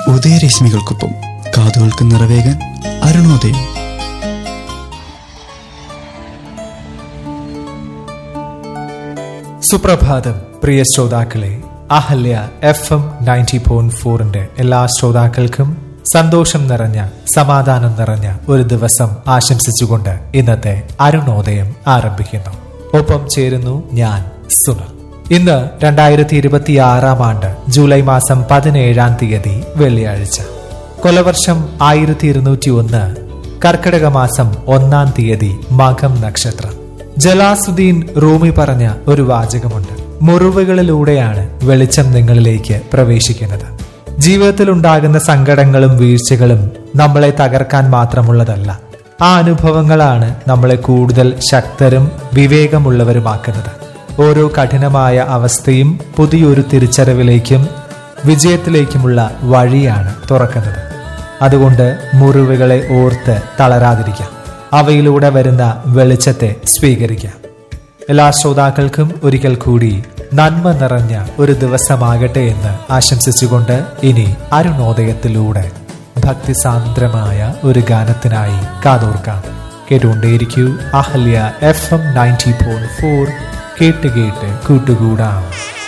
ഉദയരശ്മികൾക്കൊപ്പം കാതുകൾക്ക് നിറവേകാൻ അരുണോദയം സുപ്രഭാതം പ്രിയ ശ്രോതാക്കളെ Ahalya F M ninety point ഫോറിന്റെ എല്ലാ ശ്രോതാക്കൾക്കും സന്തോഷം നിറഞ്ഞ സമാധാനം നിറഞ്ഞ ഒരു ദിവസം ആശംസിച്ചുകൊണ്ട് ഇന്നത്തെ അരുണോദയം ആരംഭിക്കുന്നു ഒപ്പം ചേരുന്നു ഞാൻ സുനൽ ഇന്ന് രണ്ടായിരത്തി ഇരുപത്തി ആറാം ആണ്ട് ജൂലൈ മാസം പതിനേഴാം തീയതി വെള്ളിയാഴ്ച കൊലവർഷം ആയിരത്തി ഇരുന്നൂറ്റി ഒന്ന് കർക്കിടക മാസം ഒന്നാം തീയതി മകം നക്ഷത്രം ജലാസുദ്ദീൻ റൂമി പറഞ്ഞ ഒരു വാചകമുണ്ട് മുറിവുകളിലൂടെയാണ് വെളിച്ചം നിങ്ങളിലേക്ക് പ്രവേശിക്കുന്നത് ജീവിതത്തിൽ ഉണ്ടാകുന്ന സങ്കടങ്ങളും വീഴ്ചകളും നമ്മളെ തകർക്കാൻ മാത്രമുള്ളതല്ല ആ അനുഭവങ്ങളാണ് നമ്മളെ കൂടുതൽ ശക്തരും വിവേകമുള്ളവരുമാക്കുന്നത് ഓരോ കഠിനമായ അവസ്ഥയും പുതിയൊരു തിരിച്ചറിവിലേക്കും വിജയത്തിലേക്കുമുള്ള വഴിയാണ് തുറക്കുന്നത് അതുകൊണ്ട് മുറിവുകളെ ഓർത്ത് തളരാതിരിക്കാം അവയിലൂടെ വരുന്ന വെളിച്ചത്തെ സ്വീകരിക്കാം എല്ലാ ശ്രോതാക്കൾക്കും ഒരിക്കൽ കൂടി നന്മ നിറഞ്ഞ ഒരു ദിവസമാകട്ടെ എന്ന് ആശംസിച്ചുകൊണ്ട് ഇനി അരുണോദയത്തിലൂടെ ഭക്തിസാന്ദ്രമായ ഒരു ഗാനത്തിനായി കാതോർക്കാം കേട്ടുകൊണ്ടേയിരിക്കൂ Ahalya F M ninety point four കേട്ട് കേട്ട് കൂട്ടുകൂടാം